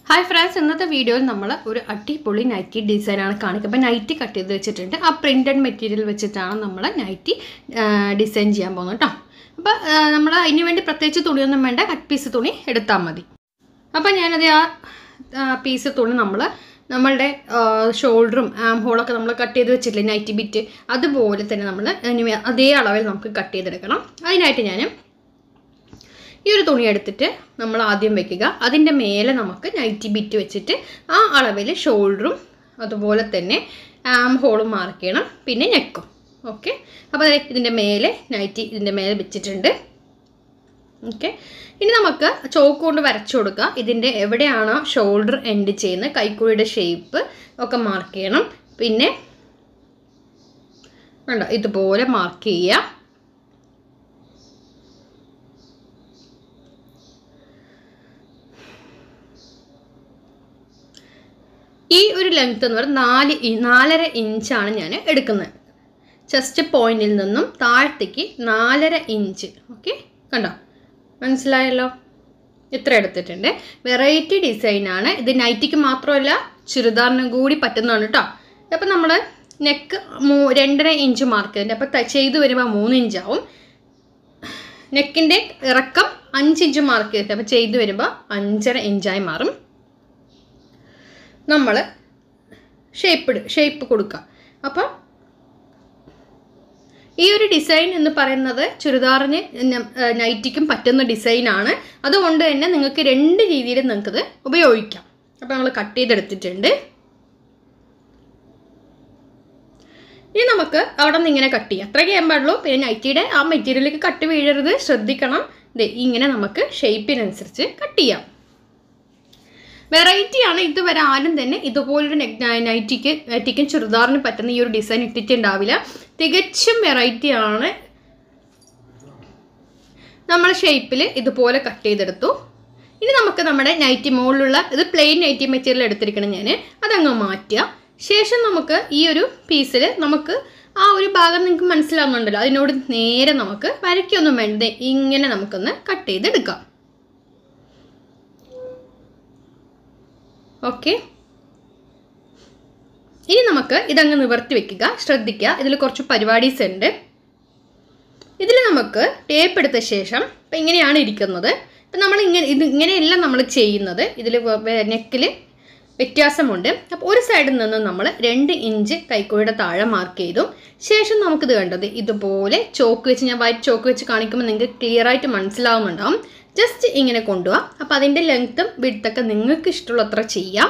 Hi friends ഇന്നത്തെ വീഡിയോയിൽ നമ്മൾ ഒരു അടിപൊളി നൈറ്റി ഡിസൈനാണ് കാണിക്കുക അപ്പോൾ നൈറ്റി കട്ട് ചെയ്ത് വെച്ചിട്ടുണ്ട് ആ പ്രിൻറ്റഡ് മെറ്റീരിയൽ വെച്ചിട്ടാണ് നമ്മൾ നൈറ്റി ഡിസൈൻ ചെയ്യാൻ പോകുന്നത് കേട്ടോ അപ്പോൾ നമ്മൾ അതിന് വേണ്ടി പ്രത്യേകിച്ച് തുണിയൊന്നും വേണ്ട കട്ട് പീസ് തുണി എടുത്താൽ മതി അപ്പോൾ ഞാനത് ആ പീസ് തുണി നമ്മൾ നമ്മളുടെ ഷോൾഡറും ആം ഹോളൊക്കെ നമ്മൾ കട്ട് ചെയ്ത് വെച്ചിട്ടില്ലേ നൈറ്റി ബിറ്റ് അതുപോലെ തന്നെ നമ്മൾ അതേ അളവിൽ നമുക്ക് കട്ട് ചെയ്തെടുക്കണം അതിനായിട്ട് ഞാൻ ഈ ഒരു തുണി എടുത്തിട്ട് നമ്മൾ ആദ്യം വെക്കുക അതിൻ്റെ മേലെ നമുക്ക് നൈറ്റി ബിറ്റ് വെച്ചിട്ട് ആ അളവിൽ ഷോൾഡറും അതുപോലെ തന്നെ ആം ഹോളും മാർക്ക് ചെയ്യണം പിന്നെ നെക്കും ഓക്കെ അപ്പോൾ ഇതിൻ്റെ മേലെ നൈറ്റി ഇതിൻ്റെ മേലെ വെച്ചിട്ടുണ്ട് ഓക്കെ ഇനി നമുക്ക് ചോക്ക് കൊണ്ട് വരച്ചു കൊടുക്കുക ഇതിൻ്റെ എവിടെയാണോ ഷോൾഡർ എൻഡ് ചെയ്യുന്നത് കൈക്കുഴിയുടെ ഷേപ്പ് ഒക്കെ മാർക്ക് ചെയ്യണം പിന്നെ വേണ്ട ഇതുപോലെ മാർക്ക് ചെയ്യുക ഈ ഒരു ലെങ്ത് എന്ന് പറയുന്നത് നാല് നാലര ഇഞ്ചാണ് ഞാൻ എടുക്കുന്നത് ചെസ്റ്റ് പോയിന്റിൽ നിന്നും താഴത്തേക്ക് നാലര ഇഞ്ച് ഓക്കെ കണ്ടോ മനസ്സിലായല്ലോ ഇത്ര എടുത്തിട്ടുണ്ട് വെറൈറ്റി ഡിസൈനാണ് ഇത് നൈറ്റിക്ക് മാത്രമല്ല ചുരിദാറിനും കൂടി പറ്റുന്നതാണ് കേട്ടോ അപ്പം നമ്മൾ നെക്ക് മൂ രണ്ടര ഇഞ്ച് മാർക്ക് ചെയ്തിട്ടുണ്ട് അപ്പോൾ ചെയ്ത് വരുമ്പോൾ മൂന്ന് ഇഞ്ചാവും നെക്കിൻ്റെ ഇറക്കം അഞ്ച് ഇഞ്ച് മാർക്ക് ചെയ്തിട്ട് അപ്പോൾ ചെയ്ത് വരുമ്പോൾ അഞ്ചര ഇഞ്ചായി മാറും നമ്മൾ ഷേപ്പ് ഷേപ്പ് കൊടുക്കുക അപ്പോൾ ഈ ഒരു ഡിസൈൻ എന്ന് പറയുന്നത് ചുരിദാറിന് നൈറ്റിക്കും പറ്റുന്ന ഡിസൈനാണ് അതുകൊണ്ട് തന്നെ നിങ്ങൾക്ക് രണ്ട് രീതിയിൽ നിങ്ങൾക്കത് ഉപയോഗിക്കാം അപ്പോൾ നമ്മൾ കട്ട് ചെയ്തെടുത്തിട്ടുണ്ട് ഇനി നമുക്ക് അവിടെ നിന്ന് ഇങ്ങനെ കട്ട് ചെയ്യാം അത്ര ചെയ്യാൻ പാടുള്ളൂ പിന്നെ നൈറ്റിയുടെ ആ മെറ്റീരിയലിലേക്ക് കട്ട് വീഴരുത് ശ്രദ്ധിക്കണം ദേ ഇങ്ങനെ നമുക്ക് ഷേപ്പിനനുസരിച്ച് കട്ട് ചെയ്യാം വെറൈറ്റിയാണ് ഇതുവരെ ആരും തന്നെ ഇതുപോലൊരു നൈറ്റിക്ക് നൈറ്റിക്കും ചുരിദാറിന് പറ്റുന്ന ഈ ഒരു ഡിസൈൻ ഇട്ടിട്ടുണ്ടാവില്ല തികച്ചും വെറൈറ്റി ആണ് നമ്മൾ ഷേപ്പിൽ ഇതുപോലെ കട്ട് ചെയ്തെടുത്തു ഇനി നമുക്ക് നമ്മുടെ നൈറ്റി മുകളിലുള്ള ഇത് പ്ലെയിൻ നൈറ്റി മെറ്റീരിയൽ എടുത്തിരിക്കണം ഞാൻ അതങ്ങ് മാറ്റുക ശേഷം നമുക്ക് ഈ ഒരു പീസിൽ നമുക്ക് ആ ഒരു ഭാഗം നിങ്ങൾക്ക് മനസ്സിലാവുന്നുണ്ടല്ലോ അതിനോട് നേരെ നമുക്ക് വരയ്ക്കൊന്നും വേണ്ടത് ഇങ്ങനെ നമുക്കൊന്ന് കട്ട് ചെയ്തെടുക്കാം ഓക്കെ ഇനി നമുക്ക് ഇതങ്ങ് നിവർത്തി വെക്കുക ശ്രദ്ധിക്കുക ഇതിൽ കുറച്ച് പരിപാടീസ് ഉണ്ട് ഇതിൽ നമുക്ക് ടേപ്പ് എടുത്ത ശേഷം ഇപ്പം ഇങ്ങനെയാണ് ഇരിക്കുന്നത് ഇപ്പം നമ്മൾ ഇങ്ങനെ ഇത് ഇങ്ങനെയല്ല നമ്മൾ ചെയ്യുന്നത് ഇതിൽ നെക്കിൽ വ്യത്യാസമുണ്ട് അപ്പോൾ ഒരു സൈഡിൽ നിന്ന് നമ്മൾ രണ്ട് ഇഞ്ച് കൈക്കോയുടെ താഴെ മാർക്ക് ചെയ്തു ശേഷം നമുക്കിത് കണ്ടത് ഇതുപോലെ ചോക്ക് വെച്ച് ഞാൻ വൈറ്റ് ചോക്ക് വെച്ച് കാണിക്കുമ്പോൾ നിങ്ങൾക്ക് ക്ലിയർ ആയിട്ട് മനസ്സിലാവുന്നുണ്ടാവും ജസ്റ്റ് ഇങ്ങനെ കൊണ്ടുപോവാം അപ്പോൾ അതിൻ്റെ ലെങ്ത്തും വിടുത്തൊക്കെ നിങ്ങൾക്ക് ഇഷ്ടമുള്ളത്ര ചെയ്യാം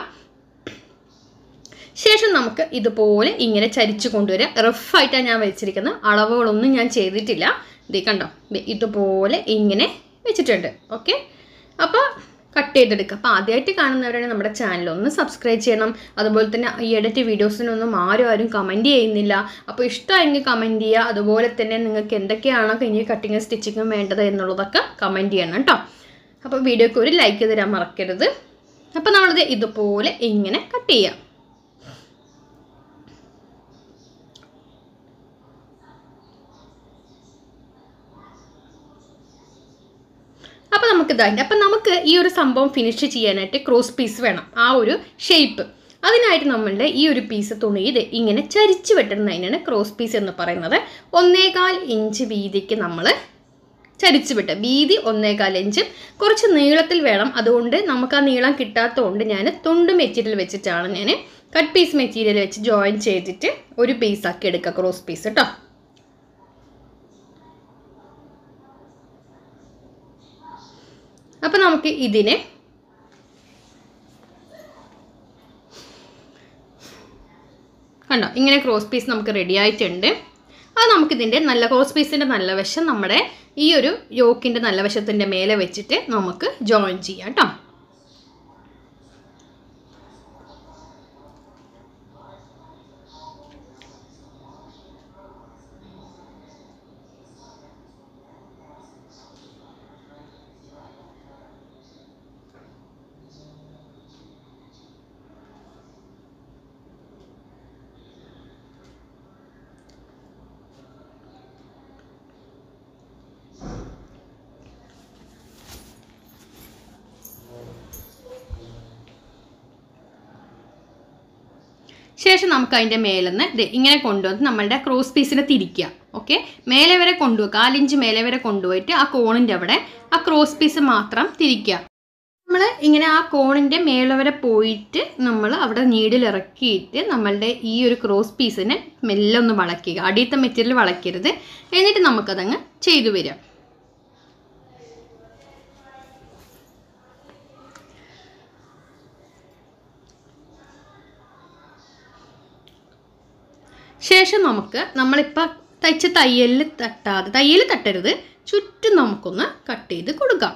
ശേഷം നമുക്ക് ഇതുപോലെ ഇങ്ങനെ ചരിച്ചു കൊണ്ടുവരിക റഫായിട്ടാണ് ഞാൻ വെച്ചിരിക്കുന്നത് അളവുകളൊന്നും ഞാൻ ചെയ്തിട്ടില്ല ഇത് കണ്ടോ ഇതുപോലെ ഇങ്ങനെ വെച്ചിട്ടുണ്ട് ഓക്കെ അപ്പോൾ കട്ട് ചെയ്തെടുക്കുക അപ്പോൾ ആദ്യമായിട്ട് കാണുന്നവരാണ് നമ്മുടെ ചാനൽ ഒന്ന് സബ്സ്ക്രൈബ് ചെയ്യണം അതുപോലെ തന്നെ ഈ എഡിറ്റ് വീഡിയോസിനൊന്നും ആരും ആരും കമൻറ്റ് ചെയ്യുന്നില്ല അപ്പോൾ ഇഷ്ടമായെങ്കിൽ കമൻറ്റ് ചെയ്യുക അതുപോലെ തന്നെ നിങ്ങൾക്ക് എന്തൊക്കെയാണോ ഇനി കട്ടിങ്ങും സ്റ്റിച്ചിങ്ങും വേണ്ടത് എന്നുള്ളതൊക്കെ കമൻറ്റ് ചെയ്യണം കേട്ടോ അപ്പോൾ വീഡിയോക്ക് ഒരു ലൈക്ക് തരാൻ മറക്കരുത് അപ്പോൾ നമ്മളിത് ഇതുപോലെ ഇങ്ങനെ കട്ട് ചെയ്യാം അപ്പോൾ നമുക്ക് ഇതായിട്ട് അപ്പം നമുക്ക് ഈ ഒരു സംഭവം ഫിനിഷ് ചെയ്യാനായിട്ട് ക്രോസ് പീസ് വേണം ആ ഒരു ഷേപ്പ് അതിനായിട്ട് നമ്മളുടെ ഈ ഒരു പീസ് തുണി ഇത് ഇങ്ങനെ ചരിച്ച് വെട്ടുന്നതിനാണ് ക്രോസ് പീസ് എന്ന് പറയുന്നത് ഒന്നേകാൽ ഇഞ്ച് വീതിക്ക് നമ്മൾ ചരിച്ച് വിട്ട് വീതി ഒന്നേകാൽ ഇഞ്ച് കുറച്ച് നീളത്തിൽ വേണം അതുകൊണ്ട് നമുക്ക് ആ നീളം കിട്ടാത്തതുകൊണ്ട് ഞാൻ തുണ്ട് മെറ്റീരിയൽ വെച്ചിട്ടാണ് ഞാൻ കട്ട് പീസ് മെറ്റീരിയൽ വെച്ച് ജോയിൻ ചെയ്തിട്ട് ഒരു പീസാക്കി എടുക്കുക ക്രോസ് പീസ് കേട്ടോ അപ്പം നമുക്ക് ഇതിനെ കണ്ടോ ഇങ്ങനെ ക്രോസ് പീസ് നമുക്ക് റെഡി ആയിട്ടുണ്ട് അത് നമുക്കിതിൻ്റെ നല്ല ക്രോസ് പീസിൻ്റെ നല്ല വശം നമ്മുടെ ഈ ഒരു യോക്കിൻ്റെ നല്ല വശത്തിൻ്റെ മേലെ വെച്ചിട്ട് നമുക്ക് ജോയിൻ ചെയ്യാം കേട്ടോ ശേഷം നമുക്ക് അതിൻ്റെ മേലെന്ന് ദേ ഇങ്ങനെ കൊണ്ടുവന്ന് നമ്മളുടെ ക്രോസ് പീസിനെ തിരിക്കുക ഓക്കെ മേലെ വരെ കൊണ്ടുപോകുക കാലിഞ്ച് മേലെ വരെ കൊണ്ടുപോയിട്ട് ആ കോണിൻ്റെ അവിടെ ആ ക്രോസ് പീസ് മാത്രം തിരിക്കുക നമ്മൾ ഇങ്ങനെ ആ കോണിൻ്റെ മേലെ വരെ പോയിട്ട് നമ്മൾ അവിടെ നീഡിൽ ഇറക്കിയിട്ട് നമ്മളുടെ ഈ ഒരു ക്രോസ് പീസിനെ മെല്ലെ ഒന്ന് വളയ്ക്കുക അടിയത്തെ മെറ്റീരിയൽ വളയ്ക്കരുത് എന്നിട്ട് നമുക്കതങ്ങ് ചെയ്തു വരാം ശേഷം നമുക്ക് നമ്മളിപ്പോൾ തയ്ച്ച തയ്യലിൽ തട്ടാതെ തയ്യൽ തട്ടരുത് ചുറ്റും നമുക്കൊന്ന് കട്ട് ചെയ്ത് കൊടുക്കാം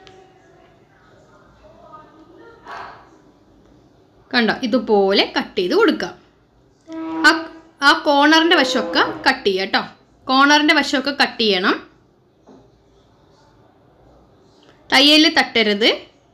കണ്ടോ ഇതുപോലെ കട്ട് ചെയ്ത് കൊടുക്കാം ആ ആ കോണറിൻ്റെ വശമൊക്കെ കട്ട് ചെയ്യുക കേട്ടോ കോണറിൻ്റെ വശമൊക്കെ കട്ട് ചെയ്യണം തയ്യലിൽ തട്ടരുത്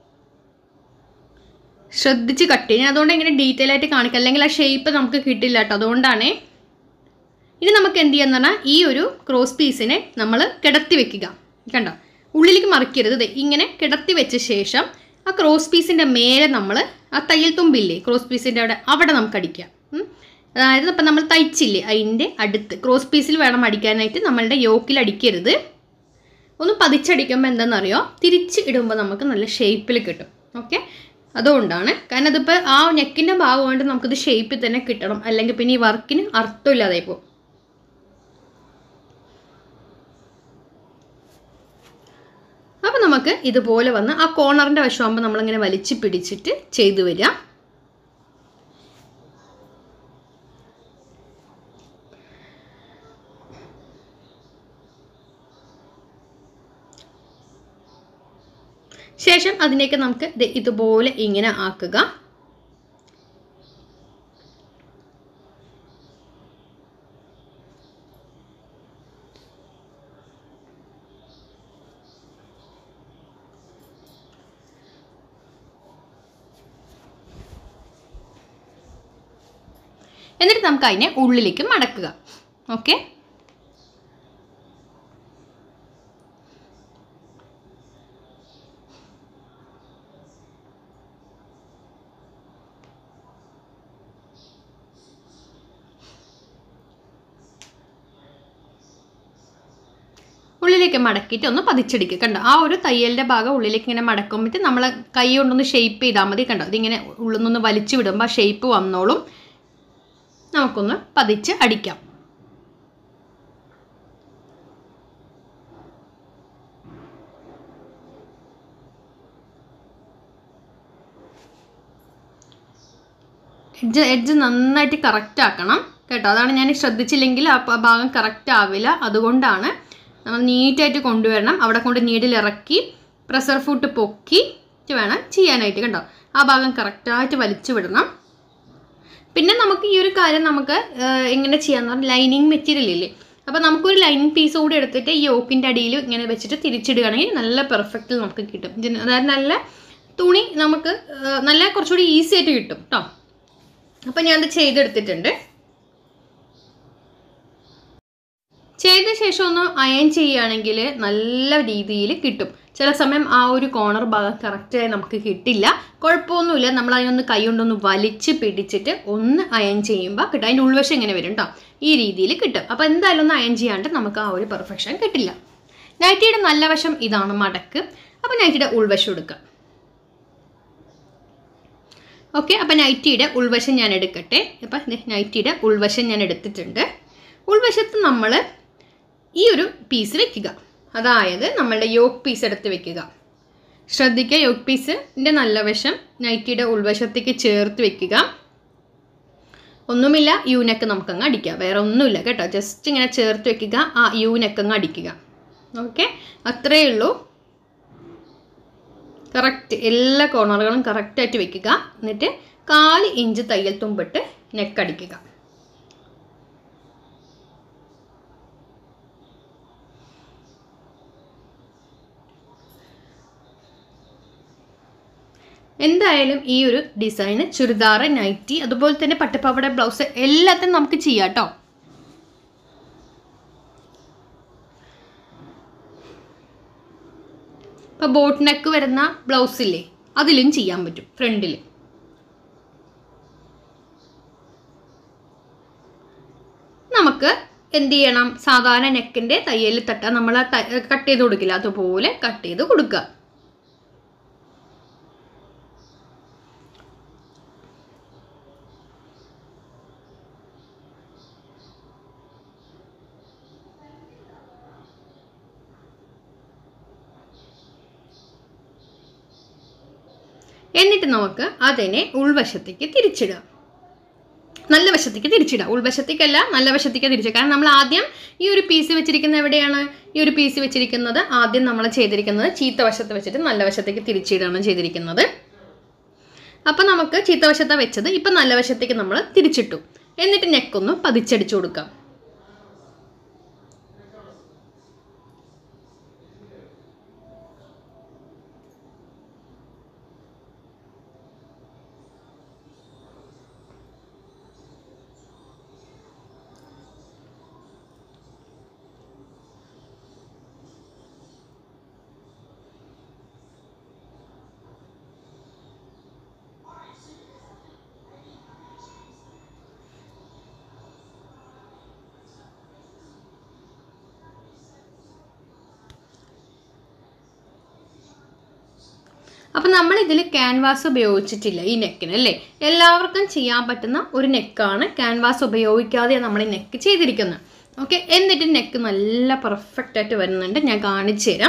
ശ്രദ്ധിച്ച് കട്ട് ചെയ്യണം അതുകൊണ്ട് ഇങ്ങനെ ഡീറ്റെയിൽ ആയിട്ട് കാണിക്കാം അല്ലെങ്കിൽ ആ ഷേപ്പ് നമുക്ക് കിട്ടില്ല കേട്ടോ അതുകൊണ്ടാണ് ഇനി നമുക്ക് എന്ത് ചെയ്യാന്ന് പറഞ്ഞാൽ ഈ ഒരു ക്രോസ് പീസിനെ നമ്മൾ കിടത്തി വെക്കുക കണ്ടോ ഉള്ളിലേക്ക് മറിക്കരുത് ദേ ഇങ്ങനെ കിടത്തി വെച്ച ശേഷം ആ ക്രോസ് പീസിൻ്റെ മേലെ നമ്മൾ ആ തയ്യൽ തുമ്പില്ലേ ക്രോസ് പീസിൻ്റെ അവിടെ അവിടെ നമുക്ക് അടിക്കാം ഉം. അതായത് ഇപ്പം നമ്മൾ തയ്ച്ചില്ലേ അതിൻ്റെ അടുത്ത് ക്രോസ് പീസിൽ വേണം അടിക്കാനായിട്ട് നമ്മളുടെ യോക്കിൽ അടിക്കരുത് ഒന്ന് പതിച്ചടിക്കുമ്പോൾ എന്താണെന്നറിയോ തിരിച്ച് ഇടുമ്പോൾ നമുക്ക് നല്ല ഷേപ്പിൽ കിട്ടും ഓക്കെ അതുകൊണ്ടാണ് കാരണം അതിപ്പോൾ ആ നെക്കിൻ്റെ ഭാഗമായിട്ട് നമുക്കിത് ഷേപ്പിൽ തന്നെ കിട്ടണം അല്ലെങ്കിൽ പിന്നെ ഈ വർക്കിന് അർത്ഥമില്ലാതെ പോകും അപ്പോൾ നമുക്ക് ഇതുപോലെ വന്ന് ആ കോർണറിൻ്റെ വശമാകുമ്പോൾ നമ്മളിങ്ങനെ വലിച്ചു പിടിച്ചിട്ട് ചെയ്തു വരിക ശേഷം അതിലേക്ക് നമുക്ക് ദേ ഇതുപോലെ ഇങ്ങനെ ആക്കുക എന്നിട്ട് നമുക്ക് അതിനെ ഉള്ളിലേക്ക് മടക്കുക ഓക്കെ ഉള്ളിലേക്ക് മടക്കിയിട്ട് ഒന്ന് പതിച്ചടിക്കുക കണ്ടോ ആ ഒരു തയ്യലിൻ്റെ ഭാഗം ഉള്ളിലേക്ക് ഇങ്ങനെ മടക്കുമ്പോഴത്തെ നമ്മൾ കൈ കൊണ്ടൊന്ന് ഷേപ്പ് ചെയ്താൽ മതി കണ്ടോ ഇതിങ്ങനെ ഉള്ളിൽ നിന്ന് വലിച്ചു വിടുമ്പോൾ ആ ഷേപ്പ് വന്നോളും നമുക്കൊന്ന് പതിച്ച് അടിക്കാം എഡ്ജ് എഡ്ജ് നന്നായിട്ട് കറക്റ്റ് ആക്കണം കേട്ടോ അതാണ് ഞാൻ ശ്രദ്ധിച്ചില്ലെങ്കിൽ ആ പ- ഭാഗം കറക്റ്റ് ആവില്ല അതുകൊണ്ടാണ് നമ്മൾ നീറ്റായിട്ട് കൊണ്ടുവരണം അവിടെ കൊണ്ട് നീഡിൽ ഇറക്കി പ്രഷർ ഫുട്ട് പൊക്കി വേണം ചെയ്യാനായിട്ട് കണ്ടോ ആ ഭാഗം കറക്റ്റായിട്ട് വലിച്ചു വിടണം പിന്നെ നമുക്ക് ഈ ഒരു കാര്യം നമുക്ക് ആ, എങ്ങനെ ചെയ്യാന്ന് പറഞ്ഞാൽ ലൈനിങ് മെറ്റീരിയൽ ഇല്ലേ അപ്പോൾ നമുക്കൊരു ലൈനിങ് പീസ് കൂടി എടുത്തിട്ട് ഈ യോക്കിൻ്റെ അടിയിൽ ഇങ്ങനെ വെച്ചിട്ട് തിരിച്ചിടുകയാണെങ്കിൽ നല്ല പെർഫെക്റ്റിൽ നമുക്ക് കിട്ടും ഇതിന് അതായത് നല്ല തുണി നമുക്ക് ആ, നല്ല കുറച്ചുകൂടി ഈസി ആയിട്ട് കിട്ടും കേട്ടോ അപ്പോൾ ഞാനത് ചെയ്തെടുത്തിട്ടുണ്ട് ചെയ്ത ശേഷം ഒന്ന് അയൺ ചെയ്യുകയാണെങ്കിൽ നല്ല രീതിയിൽ കിട്ടും ചില സമയം ആ ഒരു കോർണർ ഭാഗം കറക്റ്റായി നമുക്ക് കിട്ടില്ല കുഴപ്പമൊന്നുമില്ല നമ്മൾ അതിനൊന്ന് കൈ കൊണ്ടൊന്ന് വലിച്ച് പിടിച്ചിട്ട് ഒന്ന് അയൺ ചെയ്യുമ്പോൾ കിട്ടും അതിൻ്റെ ഉൾവശം ഇങ്ങനെ വരും കേട്ടോ ഈ രീതിയിൽ കിട്ടും അപ്പോൾ എന്തായാലും ഒന്ന് അയൺ ചെയ്യാണ്ട് നമുക്ക് ആ ഒരു പെർഫെക്ഷൻ കിട്ടില്ല നൈറ്റിയുടെ നല്ല വശം ഇതാണ് മടക്ക് അപ്പോൾ നൈറ്റിയുടെ ഉൾവശം എടുക്കുക ഓക്കെ അപ്പോൾ നൈറ്റിയുടെ ഉൾവശം ഞാൻ എടുക്കട്ടെ അപ്പം നൈറ്റിയുടെ ഉൾവശം ഞാൻ എടുത്തിട്ടുണ്ട് ഉൾവശത്ത് നമ്മൾ ഈ ഒരു പീസ് വെക്കുക അതായത് നമ്മളുടെ യോക്ക് പീസ് എടുത്ത് വെക്കുക ശ്രദ്ധിക്കുക യോക്ക് പീസിൻ്റെ നല്ല വശം നൈറ്റിയുടെ ഉൾവശത്തേക്ക് ചേർത്ത് വെക്കുക ഒന്നുമില്ല യൂനക്ക് നമുക്കങ്ങ് അടിക്കാം വേറെ ഒന്നുമില്ല കേട്ടോ ജസ്റ്റ് ഇങ്ങനെ ചേർത്ത് വെക്കുക ആ യൂനക്ക് അങ്ങ് അടിക്കുക ഓക്കെ അത്രയേ ഉള്ളൂ കറക്റ്റ് എല്ലാ കോർണറുകളും കറക്റ്റായിട്ട് വെക്കുക എന്നിട്ട് കാല് ഇഞ്ച് തയ്യൽ തുമ്പിട്ട് നെക്ക് അടിക്കുക എന്തായാലും ഈ ഒരു ഡിസൈന് ചുരിദാർ നൈറ്റി അതുപോലെ തന്നെ പട്ടുപാവാട ബ്ലൗസ് എല്ലാത്തിനും നമുക്ക് ചെയ്യാം കേട്ടോ ഇപ്പോൾ ബോട്ട് നെക്ക് വരുന്ന ബ്ലൗസില്ലേ അതിലും ചെയ്യാൻ പറ്റും ഫ്രണ്ടിൽ നമുക്ക് എന്ത് ചെയ്യണം സാധാരണ നെക്കിൻ്റെ തയ്യൽ തട്ട നമ്മൾ കട്ട് ചെയ്ത് കൊടുക്കില്ല അതുപോലെ കട്ട് ചെയ്ത് കൊടുക്കുക എന്നിട്ട് നമുക്ക് അതിനെ ഉൾവശത്തേക്ക് തിരിച്ചിടാം നല്ല വശത്തേക്ക് തിരിച്ചിടാം ഉൾവശത്തേക്കല്ല നല്ല വശത്തേക്ക് തിരിച്ചിടുക കാരണം നമ്മൾ ആദ്യം ഈ ഒരു പീസ് വെച്ചിരിക്കുന്നത് എവിടെയാണ് ഈ ഒരു പീസ് വെച്ചിരിക്കുന്നത് ആദ്യം നമ്മൾ ചെയ്തിരിക്കുന്നത് ചീത്ത വശത്ത് വെച്ചിട്ട് നല്ല വശത്തേക്ക് തിരിച്ചിടുകയാണ് ചെയ്തിരിക്കുന്നത് അപ്പം നമുക്ക് ചീത്ത വശത്താണ് വെച്ചത് ഇപ്പം നല്ല വശത്തേക്ക് നമ്മൾ തിരിച്ചിട്ടു എന്നിട്ട് നെക്കൊന്ന് പതിച്ചടിച്ചു കൊടുക്കാം അപ്പം നമ്മൾ ഇതിൽ ക്യാൻവാസ് ഉപയോഗിച്ചിട്ടില്ല ഈ നെക്കിന് അല്ലേ എല്ലാവർക്കും ചെയ്യാൻ പറ്റുന്ന ഒരു നെക്കാണ് ക്യാൻവാസ് ഉപയോഗിക്കാതെ നമ്മൾ ഈ നെക്ക് ചെയ്തിരിക്കുന്നത് ഓക്കെ എന്നിട്ട് നെക്ക് നല്ല പെർഫെക്റ്റ് ആയിട്ട് വരുന്നുണ്ട് ഞാൻ കാണിച്ചു തരാം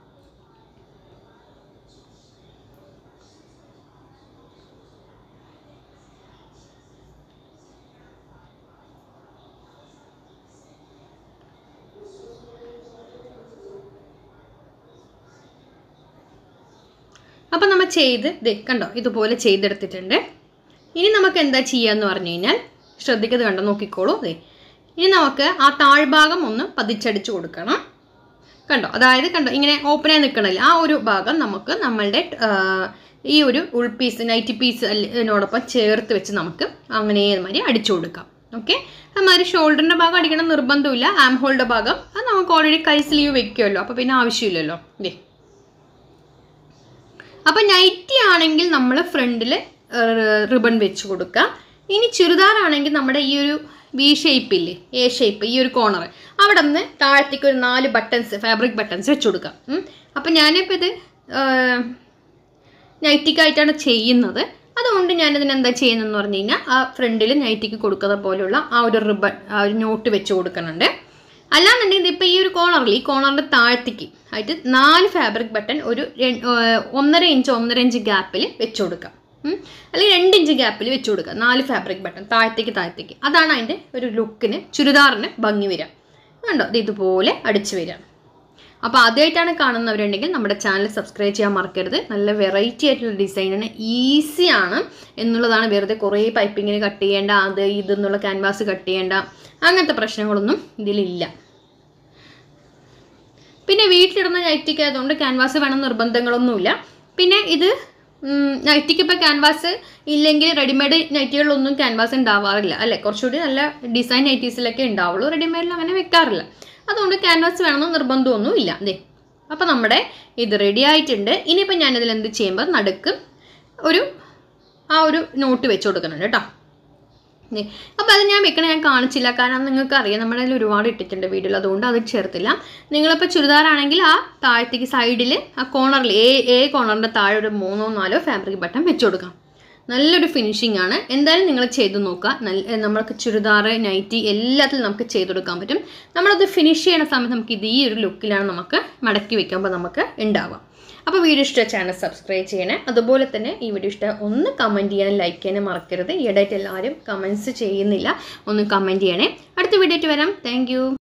അപ്പം നമ്മൾ ചെയ്ത് ദേ കണ്ടോ ഇതുപോലെ ചെയ്തെടുത്തിട്ടുണ്ട് ഇനി നമുക്ക് എന്താ ചെയ്യാന്ന് പറഞ്ഞു കഴിഞ്ഞാൽ ശ്രദ്ധിക്കുന്നത് കണ്ടോ നോക്കിക്കോളൂ ദേ ഇനി നമുക്ക് ആ താഴ്ഭാഗം ഒന്ന് പതിച്ചടിച്ച് കൊടുക്കണം കണ്ടോ അതായത് കണ്ടോ ഇങ്ങനെ ഓപ്പണായി നിൽക്കണല്ലോ ആ ഒരു ഭാഗം നമുക്ക് നമ്മളുടെ ആ, ഈ ഒരു ഉൾപീസ് നൈറ്റി പീസ് അതിനോടൊപ്പം ചേർത്ത് വെച്ച് നമുക്ക് അങ്ങനെ മാതിരി അടിച്ചു കൊടുക്കാം ഓക്കെ അതുമാതിരി ഷോൾഡറിൻ്റെ ഭാഗം അടിക്കണം നിർബന്ധമില്ല ആം ഹോളിൻ്റെ ഭാഗം അത് നമുക്ക് ഓൾറെഡി കൈ സ്ലീവ് വെക്കുമല്ലോ അപ്പോൾ പിന്നെ ആവശ്യമില്ലല്ലോ ദേ അപ്പം നൈറ്റി ആണെങ്കിൽ നമ്മൾ ഫ്രണ്ടിൽ റിബൺ വെച്ച് കൊടുക്കുക ഇനി ചുരിദാറാണെങ്കിൽ നമ്മുടെ ഈ ഒരു വി ഷേപ്പില്ലേ എ ഷേപ്പ് ഈ ഒരു കോർണർ അവിടെ നിന്ന് താഴത്തേക്ക് ഒരു നാല് ബട്ടൺസ് ഫാബ്രിക് ബട്ടൺസ് വെച്ച് കൊടുക്കാം ഉം. അപ്പം ഞാനിപ്പോൾ ഇത് നൈറ്റിക്കായിട്ടാണ് ചെയ്യുന്നത് അതുകൊണ്ട് ഞാനിതിന് എന്താ ചെയ്യുന്നതെന്ന് പറഞ്ഞു കഴിഞ്ഞാൽ ആ ഫ്രണ്ടിൽ നൈറ്റിക്ക് കൊടുക്കുന്ന പോലുള്ള ആ ഒരു റിബൺ ആ ഒരു നോട്ട് വെച്ച് കൊടുക്കുന്നുണ്ട് അല്ലാന്നുണ്ടെങ്കിൽ ഇതിപ്പോൾ ഈ ഒരു കോർണറിൽ ഈ കോർണറിൻ്റെ താഴത്തേക്ക് ആയിട്ട് നാല് ഫാബ്രിക് ബട്ടൺ ഒരു രെ- ഏർ ഒന്നര ഇഞ്ച് ഒന്നര ഇഞ്ച് ഗ്യാപ്പിൽ വെച്ച് കൊടുക്കാം ഉം. അല്ലെങ്കിൽ രണ്ട് ഇഞ്ച് ഗ്യാപ്പിൽ വെച്ച് കൊടുക്കുക നാല് ഫാബ്രിക് ബട്ടൺ താഴത്തേക്ക് താഴത്തേക്ക് അതാണ് അതിൻ്റെ ഒരു ലുക്കിന് ചുരിദാറിന് ഭംഗി വരിക കണ്ടോ ഇത് ഇതുപോലെ അടിച്ചു വരിക അപ്പോൾ ആദ്യമായിട്ടാണ് കാണുന്നവരുണ്ടെങ്കിൽ നമ്മുടെ ചാനൽ സബ്സ്ക്രൈബ് ചെയ്യാൻ മറക്കരുത് നല്ല വെറൈറ്റി ആയിട്ടുള്ള ഡിസൈനാണ് ഈസിയാണ് എന്നുള്ളതാണ് വെറുതെ കുറേ പൈപ്പിങ്ങിന് കട്ട് ചെയ്യേണ്ട അത് ഇത് എന്നുള്ള ക്യാൻവാസ് കട്ട് ചെയ്യേണ്ട അങ്ങനത്തെ പ്രശ്നങ്ങളൊന്നും ഇതിലില്ല പിന്നെ വീട്ടിലിടുന്ന നൈറ്റിക്ക് ആയതുകൊണ്ട് ക്യാൻവാസ് വേണം നിർബന്ധങ്ങളൊന്നുമില്ല പിന്നെ ഇത് നൈറ്റിക്ക് ഇപ്പോൾ ക്യാൻവാസ് ഇല്ലെങ്കിൽ റെഡിമെയ്ഡ് നൈറ്റികളിലൊന്നും ക്യാൻവാസ് ഉണ്ടാവാറില്ല അല്ലേ കുറച്ചുകൂടി നല്ല ഡിസൈൻ നൈറ്റീസിലൊക്കെ ഉണ്ടാവുള്ളൂ റെഡിമെയ്ഡിൽ അങ്ങനെ വെക്കാറില്ല അതുകൊണ്ട് ക്യാൻവാസ് വേണമെന്ന് നിർബന്ധമൊന്നും ഇല്ല അതെ അപ്പോൾ നമ്മുടെ ഇത് റെഡി ആയിട്ടുണ്ട് ഇനിയിപ്പോൾ ഞാനിതിൽ എന്ത് ചെയ്യുമ്പോൾ നടുക്ക് ഒരു ആ ഒരു നോട്ട് വെച്ച് കൊടുക്കുന്നുണ്ട് കേട്ടോ അപ്പോൾ അത് ഞാൻ വെക്കണ ഞാൻ കാണിച്ചില്ല കാരണം നിങ്ങൾക്ക് അറിയാം നമ്മുടെ അതിൽ ഒരുപാട് ഇട്ടിട്ടുണ്ട് വീഡിയോയിൽ അതുകൊണ്ട് അത് ചേർത്തില്ല നിങ്ങളിപ്പോൾ ചുരിദാറാണെങ്കിൽ ആ താഴത്തേക്ക് സൈഡിൽ ആ കോർണറിൽ ഏ ഏ കോർണറിൻ്റെ താഴെ ഒരു മൂന്നോ നാലോ ഫാബ്രിക് ബട്ടൺ വെച്ച് കൊടുക്കാം നല്ലൊരു ഫിനിഷിംഗ് ആണ് എന്തായാലും നിങ്ങൾ ചെയ്ത് നോക്കുക നല്ല നമ്മൾക്ക് ചുരിദാർ നൈറ്റി എല്ലാത്തിലും നമുക്ക് ചെയ്ത് കൊടുക്കാൻ പറ്റും നമ്മളത് ഫിനിഷ് ചെയ്യുന്ന സമയത്ത് നമുക്ക് ഇത് ഈ ഒരു ലുക്കിലാണ് നമുക്ക് മടക്കി വെക്കുമ്പോൾ നമുക്ക് ഉണ്ടാവുക അപ്പോൾ വീഡിയോ ഇഷ്ട ചാനൽ സബ്സ്ക്രൈബ് ചെയ്യണേ അതുപോലെ തന്നെ ഈ വീഡിയോ ഇഷ്ടം ഒന്ന് കമൻറ്റ് ചെയ്യാനും ലൈക്ക് ചെയ്യാനും മറക്കരുത് ഈയിടെയായിട്ട് എല്ലാവരും കമൻറ്റ്സ് ചെയ്യുന്നില്ല ഒന്ന് കമൻറ്റ് ചെയ്യണേ അടുത്ത വീഡിയോ ആയിട്ട് വരാം താങ്ക്